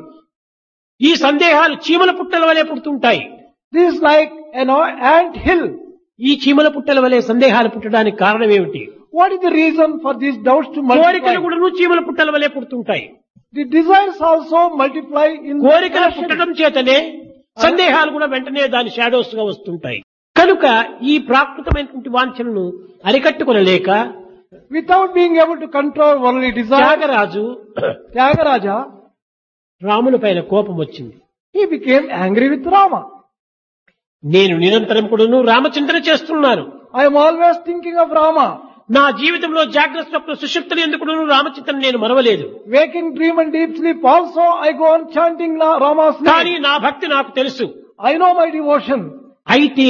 ఈ సందేహాలు చీమల పుట్టల వలె పుడుతుంటాయి This is like an ant hill. ఈ చీమల పుట్టల వలె సందేహాలు పుట్టడానికి కారణం ఏమిటి What is the reason for these doubts to multiply? కోరికలు కూడా చీమల పుట్టల వలె పుడుతుంటాయి The desires also multiply in కోరికలు passion. పుట్టడం చేతనే సందేహాలు కూడా వెంటనే దాని షాడోస్ గా వస్తుంటాయి కనుక ఈ ప్రాకృతమైనటువంటి వాంఛనను అరికట్టుకొనలేక Without being able to control worldly desire, Tyagaraju Tyagaraja, రాముని పైన కోపం వచ్చింది he became angry with Rama. నేను నిరంతరం కూడాను రామచింతన చేస్తున్నాను I am always thinking of Rama. నా జీవితంలో జాగ్రత్త స్వప్న సుషుప్తులు ఎందుకు రామచింతన నేను మరవలేదు Waking dream and deep sleep also I go on chanting La- Rama's కానీ name. నా భక్తి నాకు తెలుసు I know my devotion. అయితే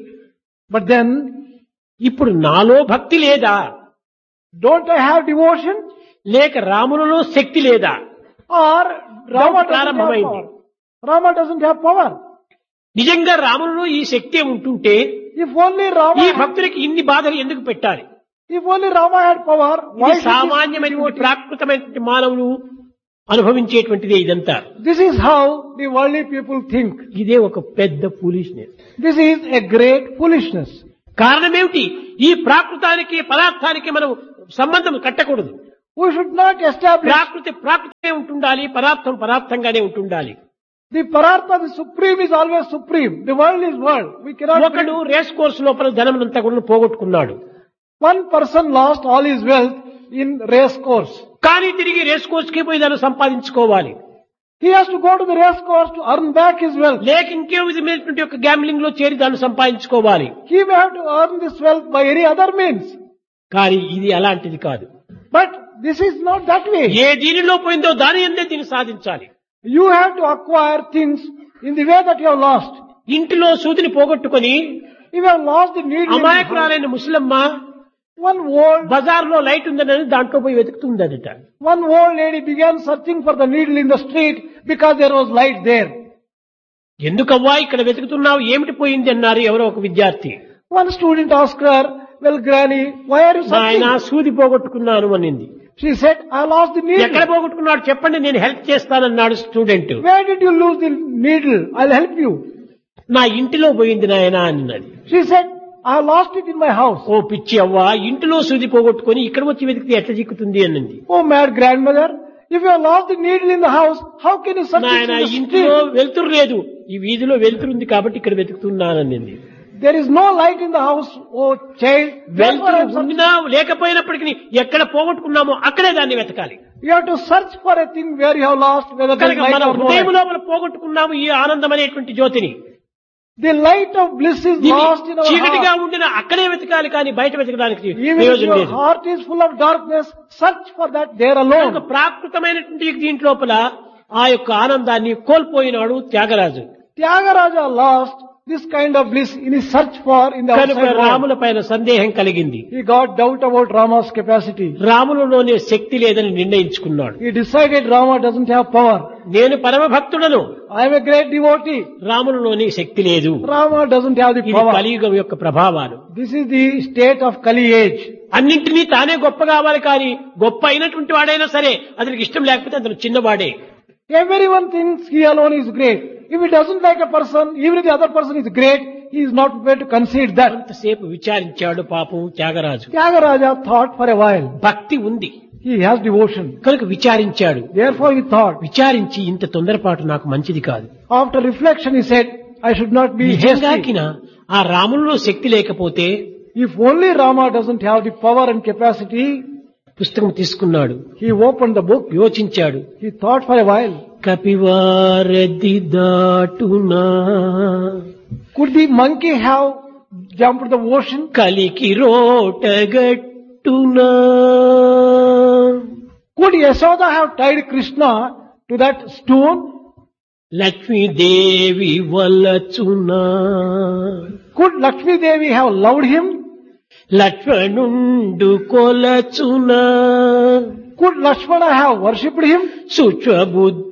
But then, ఇప్పుడు నాలో భక్తి లేదా don't I have devotion? లేక రాములలో శక్తి లేదా Or Rama doesn't have ప్రారంభమైంది. power? Rama doesn't have power. నిజంగా రాములలో ఈ శక్తి ఉంటుంటే If only Rama, ఈ భక్తులకి ఇన్ని బాధలు ఎందుకు పెట్టాలి if only Rama had power, why ఇది should సామాన్యమైనటువంటి this, ప్రాకృతమైనటువంటి మానవులు అనుభవించేటువంటిదే ఇదంతా this is how the worldly people think. ఇదే ఒక పెద్ద foolishness This is a great foolishness. కారణమేమిటి ఈ ప్రాకృతానికి పదార్థానికి మనం సంబంధం కట్టకూడదు We should not establish ప్రాకృతి ప్రాకృతమే ఉంటుండాలి పదార్థం పదార్థంగానే ఉంటుండాలి the Parartha, the supreme is always supreme. The world is world. We cannot. ఒకడు రేస్ కోర్సు లోపల ధనమంతా కూడా పోగొట్టుకున్నాడు One person lost all his wealth in race course. కానీ తిరిగి రేస్ కోర్సుకి పోయి దాన్ని సంపాదించుకోవాలి He has to go to the race course to earn back his wealth. లేక ఇంకే విధమైనటువంటి యొక్క గ్యాంబ్లింగ్ లో చేరి దాన్ని సంపాదించుకోవాలి He may have to earn this wealth by any other means. కానీ ఇది అలాంటిది కాదు But this is not that way. ఏ దీనిలో పోయిందో దాని అందే దీన్ని సాధించాలి You have to acquire things in the way that you have lost. ఇంటిలో సూదిని పోగొట్టుకొని If you have lost the needle, in the house, అమాయకురాలైన ముసలమ్మ one old బజార్లో లైట్ ఉందని దాంట్లో పోయి వెతుకుతుందట one old lady began searching for the needle in the street because there was light there. ఎందుకవ్వా ఇక్కడ వెతుకుతున్నావు ఏమిటి పోయింది అన్నారు ఎవరో ఒక విద్యార్థి One student asked her, well granny, why are you ఆయన searching? సూది పోగొట్టుకున్నాను అనింది She said, I lost the ఎక్కడ needle. పోగొట్టుకున్నాడు చెప్పండి నేను హెల్ప్ చేస్తానన్నాడు student Where did you lose the needle? I'll help you. నా ఇంటిలో పోయింది నాయన అన్నది She said, I lost it in my house. ఓ పిచ్చి అవ్వ ఇంటిలో సూది పోగొట్టుకొని ఇక్కడ వచ్చి వెతికితే ఎట్లా చిక్కుతుంది అన్నది Oh mad grandmother, if you have lost the needle in the house, how can you search it నాయన in the ఇంటిలో street? వెలుతురు లేదు ఈ వీధిలో వెలుతురు ఉంది కాబట్టి ఇక్కడ వెతుకుతున్నానన్నది There is no light in the house, oh child. Therefore వెలుతురు I'm searching. ఉండినా లేకపోయినప్పటికీ ఎక్కడ పోగొట్టుకున్నామో అక్కడే దాన్ని వెతకాలి You have to search for a thing where you have lost, whether there is కనుక light మన or no హృదయం light. లోపల పోగొట్టుకున్నాము ఈ ఆనందం అనేటువంటి జ్యోతిని The light of bliss is దీన్ని lost in our చీకటిగా heart. ఉండిన అక్కడే వెతకాలి కానీ బయట వెతకడానికి Even if ప్రయోజనం your లేదు heart is full of darkness, search for that there కనుక alone. ప్రాకృతమైనటువంటి దీంట్లోపల ఆ యొక్క ఆనందాన్ని కోల్పోయినాడు Tyagaraju Tyagaraja lost this kind of bliss in his search for in the కనుక outside world. రాముల పైన సందేహం కలిగింది He got doubt about Rama's capacity. రాములలోనే శక్తి లేదని నిర్ణయించుకున్నాడు He decided Rama doesn't have power. నేను పరమ భక్తుడను I am a great devotee. రాములలోని శక్తి లేదు Rama doesn't have the ఇది power. కలియుగం యొక్క ప్రభావాలు This is the state of Kali age. అన్నింటినీ తానే గొప్ప కావాలి కానీ గొప్ప అయినటువంటి వాడైనా సరే అతనికి ఇష్టం లేకపోతే అతను చిన్నవాడే Everyone thinks he alone is great. If he doesn't like a person, even if the other person is great, he is not prepared to concede that. అంతసేపు విచారించాడు పాపం Tyagaraju Tyagaraja thought for a while. భక్తి ఉంది He has devotion. కనుక విచారించాడు Therefore he thought. విచారించి ఇంత తొందరపాటు నాకు మంచిది కాదు After reflection he said, I should not be hasty. నిజంగాకిన ఆ రాముల్లో శక్తి లేకపోతే If only Rama doesn't have the power and capacity, పుస్తకం తీసుకున్నాడు he opened the book. యోచించాడు He thought for a while. కపివారది దాటునా Could the monkey have jumped the ocean? కలికి రోటగట్టునా Could Yashoda have tied Krishna to that stone? Lakshmidevi వలచునా Could Lakshmi Devi have loved him? లక్ష్మణుండు కొలచునా Could Lakshmana have worshipped him? సుచబుద్ధి